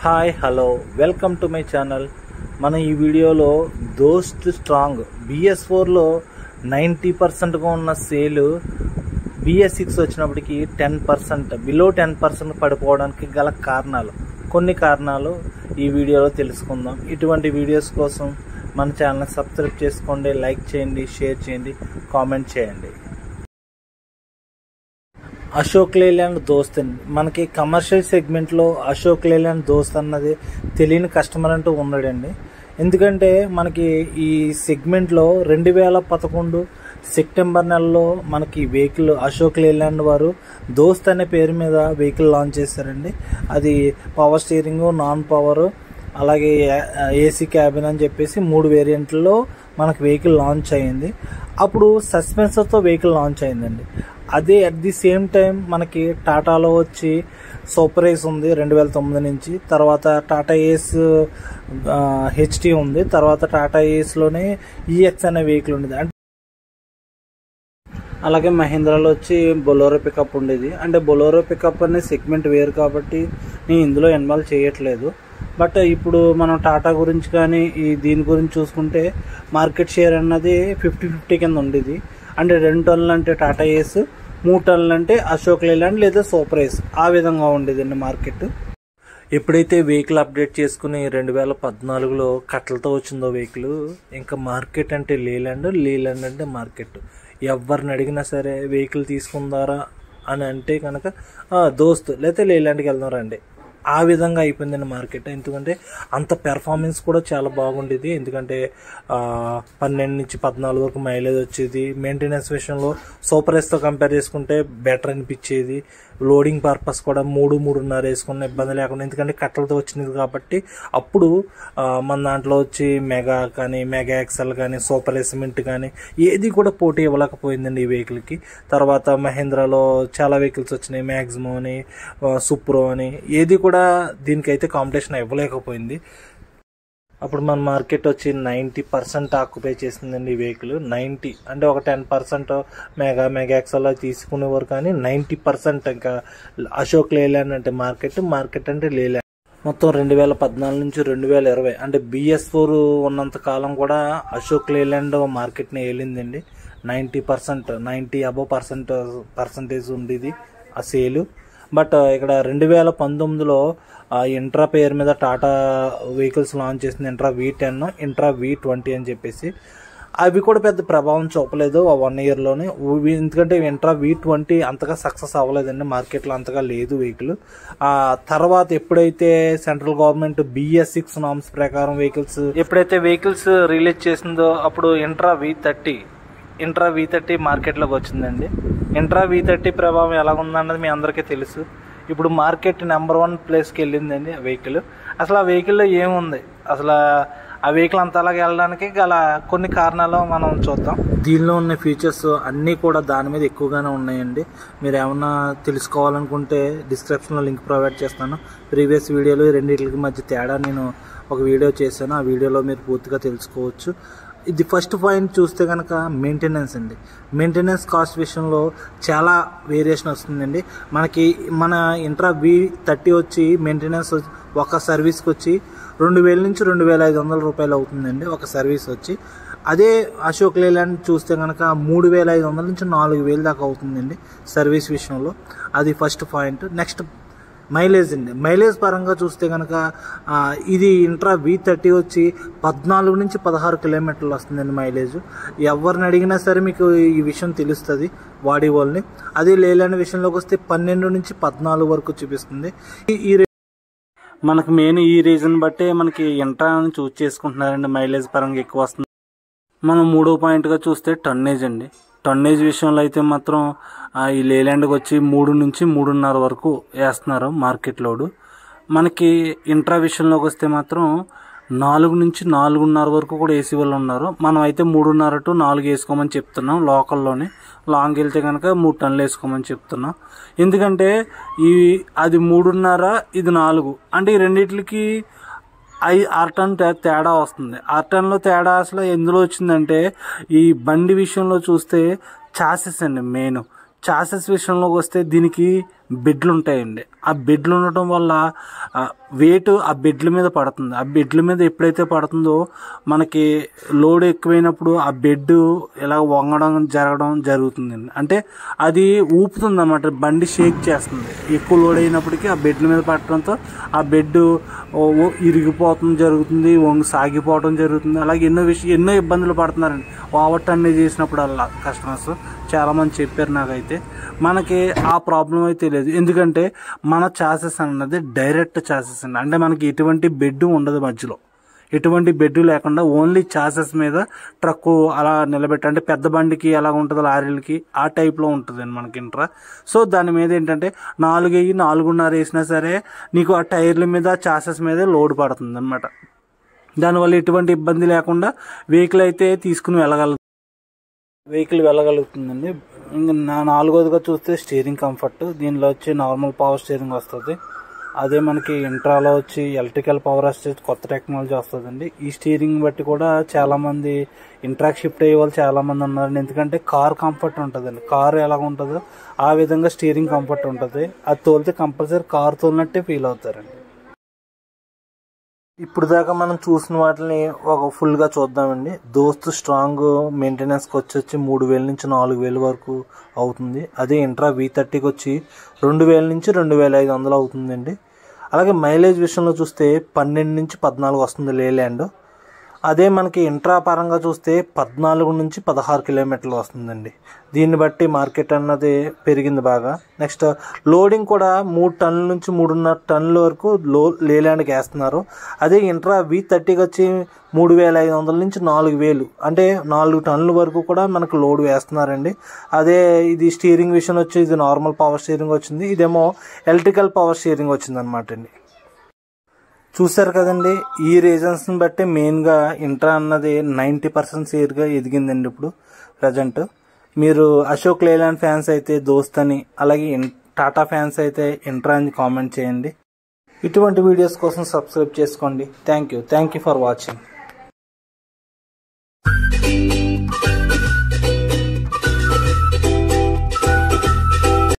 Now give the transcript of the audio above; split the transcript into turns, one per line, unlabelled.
hi hello welcome to my channel మనం ఈ వీడియోలో దోస్ట్ స్ట్రాంగ్ బిఎస్ ఫోర్లో నైంటీ పర్సెంట్గా ఉన్న సేల్ బిఎస్ సిక్స్ వచ్చినప్పటికి ten percent below ten percent పడిపోవడానికి గల కారణాలు కొన్ని కారణాలు ఈ వీడియోలో తెలుసుకుందాం ఇటువంటి వీడియోస్ కోసం మన ఛానల్ని సబ్స్క్రైబ్ చేసుకోండి లైక్ చేయండి షేర్ చేయండి కామెంట్ చేయండి అశోక్ లేలాండ్ దోస్త్ అండి మనకి కమర్షియల్ సెగ్మెంట్లో అశోక్ లేలాండ్ దోస్త్ అన్నది తెలియని కస్టమర్ అంటూ ఉన్నాడండి ఎందుకంటే మనకి ఈ సెగ్మెంట్లో రెండు వేల పదకొండు సెప్టెంబర్ నెలలో మనకి వెహికల్ అశోక్ లేలాండ్ వారు దోస్త్ అనే పేరు మీద వెహికల్ లాంచ్ చేశారండి అది పవర్ స్టీరింగ్ నాన్ పవర్ అలాగే ఏసీ క్యాబిన్ అని చెప్పేసి మూడు వేరియంట్లలో మనకి వెహికల్ లాంచ్ అయ్యింది అప్పుడు సస్పెన్సర్తో వెహికల్ లాంచ్ అయిందండి అదే అట్ ది సేమ్ టైం మనకి టాటాలో వచ్చి సూపర్ ఏస్ ఉంది రెండు వేల తొమ్మిది నుంచి తర్వాత టాటా ఏస్ హెచ్టీ ఉంది తర్వాత టాటా ఏస్లోనే ఈఎక్స్ అనే వెహికల్ ఉండేది అంటే అలాగే మహీంద్రాలో వచ్చి బొలోరో పికప్ ఉండేది అంటే బొలోరో పికప్ అనే సెగ్మెంట్ వేరు కాబట్టి నేను ఇందులో ఇన్వాల్వ్ చేయట్లేదు బట్ ఇప్పుడు మనం టాటా గురించి కానీ ఈ దీని గురించి చూసుకుంటే మార్కెట్ షేర్ అన్నది ఫిఫ్టీ ఫిఫ్టీ కింద ఉండేది అంటే రెండు టన్నులు అంటే టాటా ఏస్ మూడు టన్నులు అంటే అశోక్ లేలాండ్ లేదా సూపర్ ఏస్ ఆ విధంగా ఉండేదండి మార్కెట్ ఎప్పుడైతే వెహికల్ అప్డేట్ చేసుకుని రెండు వేల పద్నాలుగులో కట్టలతో వచ్చిందో వెహికల్ ఇంకా మార్కెట్ అంటే లేలాండ్ లేలాండ్ అంటే మార్కెట్ ఎవరిని అడిగినా సరే వెహికల్ తీసుకుందారా అని అంటే కనుక దోస్త్ లేకపోతే లేలాండ్కి వెళ్దాం రండి ఆ విధంగా అయిపోయిందండి మార్కెట్ ఎందుకంటే అంత పెర్ఫార్మెన్స్ కూడా చాలా బాగుండేది ఎందుకంటే పన్నెండు నుంచి పద్నాలుగు వరకు మైలేజ్ వచ్చేది మెయింటెనెన్స్ విషయంలో సూపర్ ఎస్తో కంపేర్ చేసుకుంటే బెటర్ అనిపించేది లోడింగ్ పర్పస్ కూడా మూడు మూడున్నర వేసుకున్న ఇబ్బంది లేకుండా ఎందుకంటే కట్టలతో వచ్చినది కాబట్టి అప్పుడు మన దాంట్లో వచ్చి మెగా కానీ మెగా ఎక్సెల్ కానీ సూపర్ ఎస్మెంట్ కానీ ఏది కూడా పోటీ ఇవ్వలేకపోయిందండి ఈ వెహికల్కి తర్వాత మహేంద్రలో చాలా వెహికల్స్ వచ్చినాయి మ్యాక్సిమో అని సుప్రో అని ఏది కూడా దీనికైతే కాంపిటీషన్ ఇవ్వలేకపోయింది అప్పుడు మన మార్కెట్ వచ్చి నైంటీ పర్సెంట్ ఆక్యుపై చేసిందండి ఈ వెహికల్ నైంటీ అంటే ఒక ten percent mega mega excel తీసుకునేవారు కానీ నైంటీ పర్సెంట్ ఇంకా అశోక్ లేలాండ్ అంటే మార్కెట్ మార్కెట్ అంటే లేలాండ్ మొత్తం రెండు వేల పద్నాలుగు నుంచి రెండు వేల ఇరవై అంటే బిఎస్ ఫోర్ ఉన్నంత కాలం కూడా అశోక్ లేలాండ్ మార్కెట్ని ఏలిందండి ninety percent ninety above percent percentage ఉండేది ఆ సేలు బట్ ఇక్కడ రెండు వేల పంతొమ్మిదిలో ఇంట్రా పేరు మీద టాటా వెహికల్స్ లాంచ్ చేసింది Intra V ten Intra V twenty అని చెప్పేసి అవి కూడా పెద్ద ప్రభావం చూపలేదు ఆ వన్ ఇయర్లోనే ఎందుకంటే ఇంట్రా వి ట్వంటీ అంతగా సక్సెస్ అవ్వలేదండి మార్కెట్లో అంతగా లేదు వెహికల్ ఆ తర్వాత ఎప్పుడైతే central government BS six norms ప్రకారం వెహికల్స్ ఎప్పుడైతే వెహికల్స్ రిలీజ్ చేసిందో అప్పుడు Intra V thirty Intra V thirty మార్కెట్లోకి వచ్చిందండి ఇంట్రా వి థర్టీ ప్రభావం ఎలా ఉందన్నది మీ అందరికీ తెలుసు ఇప్పుడు మార్కెట్ నెంబర్ వన్ ప్లేస్కి వెళ్ళిందండి ఆ వెహికల్ అసలు ఆ వెహికల్లో ఏముంది అసలు ఆ వెహికల్ అంతలాగా వెళ్ళడానికి గల కొన్ని కారణాలు మనం చూద్దాం దీనిలో ఉన్న ఫీచర్స్ అన్నీ కూడా దాని మీద ఎక్కువగానే ఉన్నాయండి మీరు ఏమన్నా తెలుసుకోవాలనుకుంటే డిస్క్రిప్షన్లో లింక్ ప్రొవైడ్ చేస్తాను ప్రీవియస్ వీడియోలో రెండింటికి మధ్య తేడా నేను ఒక వీడియో చేశాను ఆ వీడియోలో మీరు పూర్తిగా తెలుసుకోవచ్చు ఇది ఫస్ట్ పాయింట్ చూస్తే కనుక మెయింటెనెన్స్ అండి మెయింటెనెన్స్ కాస్ట్ విషయంలో చాలా వేరియేషన్ వస్తుందండి మనకి మన ఇంట్రా వి థర్టీ వచ్చి మెయింటెనెన్స్ ఒక సర్వీస్కి వచ్చి రెండు వేల నుంచి రెండు వేల ఐదు వందల రూపాయలు అవుతుందండి ఒక సర్వీస్ వచ్చి అదే అశోక్ లేలాండ్ చూస్తే కనుక మూడు వేల ఐదు వందల నుంచి నాలుగు వేలు దాకా అవుతుందండి సర్వీస్ విషయంలో అది ఫస్ట్ పాయింట్ నెక్స్ట్ మైలేజ్ అండి మైలేజ్ పరంగా చూస్తే కనుక ఇది ఇంట్రా వి థర్టీ వచ్చి పద్నాలుగు నుంచి పదహారు కిలోమీటర్లు వస్తుందండి మైలేజ్ ఎవరిని అడిగినా సరే మీకు ఈ విషయం తెలుస్తుంది వాడి వాళ్ళని అదే లేలాండ్ విషయంలోకి వస్తే పన్నెండు నుంచి పద్నాలుగు వరకు చూపిస్తుంది ఈ మనకు మెయిన్ ఈ రీజన్ బట్టే మనకి ఇంట్రా చూస్ చేసుకుంటున్నారండి మైలేజ్ పరంగా ఎక్కువ వస్తుంది మనం మూడో పాయింట్గా చూస్తే టన్నేజ్ అండి టన్నేజ్ విషయంలో అయితే మాత్రం ఈ లేలాండ్కి వచ్చి మూడు నుంచి మూడున్నర వరకు వేస్తున్నారు మార్కెట్ లోడు మనకి ఇంట్రా విషయంలోకి వస్తే మాత్రం నాలుగు నుంచి నాలుగున్నర వరకు కూడా ఏసీ వాళ్ళు ఉన్నారు మనం అయితే మూడున్నర టు నాలుగు వేసుకోమని చెప్తున్నాం లోకల్లోనే లాంగ్ వెళ్తే కనుక మూడు టన్నులు వేసుకోమని చెప్తున్నాం ఎందుకంటే ఈ అది మూడున్నర ఇది నాలుగు అంటే ఈ రెండిట్లకి ఐ ఆర్ టన్ తేడా వస్తుంది ఆర్ టన్లో తేడా అసలు ఎందులో వచ్చిందంటే ఈ బండి విషయంలో చూస్తే చాసెస్ అండి మెయిన్ చాసెస్ విషయంలోకి వస్తే దీనికి బెడ్లు ఉంటాయండి ఆ బెడ్లు ఉండటం వల్ల వెయిట్ ఆ బెడ్ల మీద పడుతుంది ఆ బెడ్ల మీద ఎప్పుడైతే పడుతుందో మనకి లోడ్ ఎక్కువైనప్పుడు ఆ బెడ్ ఇలా వంగడం జరగడం జరుగుతుందండి అంటే అది ఊపుతుంది అన్నమాట బండి షేక్ చేస్తుంది ఎక్కువ లోడ్ అయినప్పటికీ ఆ బెడ్ల మీద పడటంతో ఆ బెడ్ ఇరిగిపోవడం జరుగుతుంది వంగి సాగిపోవడం జరుగుతుంది అలాగే ఎన్నో విషయం ఎన్నో ఇబ్బందులు పడుతున్నారండి ఓవర్ టర్న్ చేసినప్పుడు అలా కస్టమర్స్ చాలా మంది చెప్పారు నాకైతే మనకి ఆ ప్రాబ్లం అయితే లేదు ఎందుకంటే మన ఛాసెస్ అన్నది డైరెక్ట్ ఛాసెస్ అండి అంటే మనకి ఎటువంటి బెడ్ ఉండదు మధ్యలో ఎటువంటి బెడ్ లేకుండా ఓన్లీ ఛాసెస్ మీద ట్రక్ అలా నిలబెట్టి అంటే పెద్ద బండికి ఎలా ఉంటుంది లారీలకి ఆ టైప్లో ఉంటుందండి మనకి ఇంట్రా సో దాని మీద ఏంటంటే నాలుగు వెయ్యి నాలుగున్నర వేసినా సరే నీకు ఆ టైర్ల మీద ఛాసెస్ మీదే లోడ్ పడుతుంది అనమాట దానివల్ల ఎటువంటి ఇబ్బంది లేకుండా వెహికల్ అయితే తీసుకుని వెళ్ళగలుగుతుంది వెహికల్ వెళ్ళగలుగుతుందండి ఇంకా నా నాలుగోదిగా చూస్తే స్టీరింగ్ కంఫర్ట్ దీనిలో వచ్చి నార్మల్ పవర్ స్టీరింగ్ వస్తుంది అదే మనకి ఇంట్రాలో వచ్చి ఎలక్ట్రికల్ పవర్ అసిస్ట్ కొత్త టెక్నాలజీ వస్తుందండి ఈ స్టీరింగ్ బట్టి కూడా చాలా మంది ఇంట్రాక్ షిఫ్ట్ అయ్యే వాళ్ళు చాలా మంది ఉన్నారండి ఎందుకంటే కార్ కంఫర్ట్ ఉంటుందండి కార్ ఎలా ఉంటుందో ఆ విధంగా స్టీరింగ్ కంఫర్ట్ ఉంటుంది అది తోలితే కంపల్సరీ కార్ తోలినట్టే ఫీల్ అవుతారండి ఇప్పుడు దాకా మనం చూసిన వాటిని ఒక ఫుల్గా చూద్దామండి దోస్త్ స్ట్రాంగ్ మెయింటెనెన్స్కి వచ్చి వచ్చి మూడు వేల నుంచి నాలుగు వేల వరకు అవుతుంది అదే ఇంట్రా వి థర్టీకి వచ్చి రెండు వేల నుంచి రెండు వేల ఐదు వందలు అవుతుందండి అలాగే మైలేజ్ విషయంలో చూస్తే పన్నెండు నుంచి పద్నాలుగు వస్తుంది లేలాండ్ అదే మనకి ఇంట్రా పరంగా చూస్తే పద్నాలుగు నుంచి పదహారు కిలోమీటర్లు వస్తుందండి దీన్ని బట్టి మార్కెట్ అన్నది పెరిగింది బాగా నెక్స్ట్ లోడింగ్ కూడా మూడు టన్నుల నుంచి మూడున్నర టన్నుల వరకు లో లేలాండ్కి వేస్తున్నారు అదే ఇంట్రా వి థర్టీకి వచ్చి మూడు వేల ఐదు వందల నుంచి నాలుగు వేలు అంటే నాలుగు టన్నుల వరకు కూడా మనకు లోడ్ వేస్తున్నారండి అదే ఇది స్టీరింగ్ విషయం వచ్చి ఇది నార్మల్ పవర్ స్టీరింగ్ వచ్చింది ఇదేమో ఎలక్ట్రికల్ పవర్ స్టీరింగ్ వచ్చింది అనమాట అండి చూశారు కదండి ఈ రీజన్స్ని బట్టి మెయిన్గా ఇంట్రా అన్నది నైంటీ పర్సెంట్ షేర్గా ఎదిగిందండి ఇప్పుడు ప్రజెంట్ మీరు అశోక్ లేలాండ్ ఫ్యాన్స్ అయితే దోస్త్ అని అలాగే టాటా ఫ్యాన్స్ అయితే ఇంట్రా అని కామెంట్ చేయండి ఇటువంటి వీడియోస్ కోసం సబ్స్క్రైబ్ చేసుకోండి thank you thank you for watching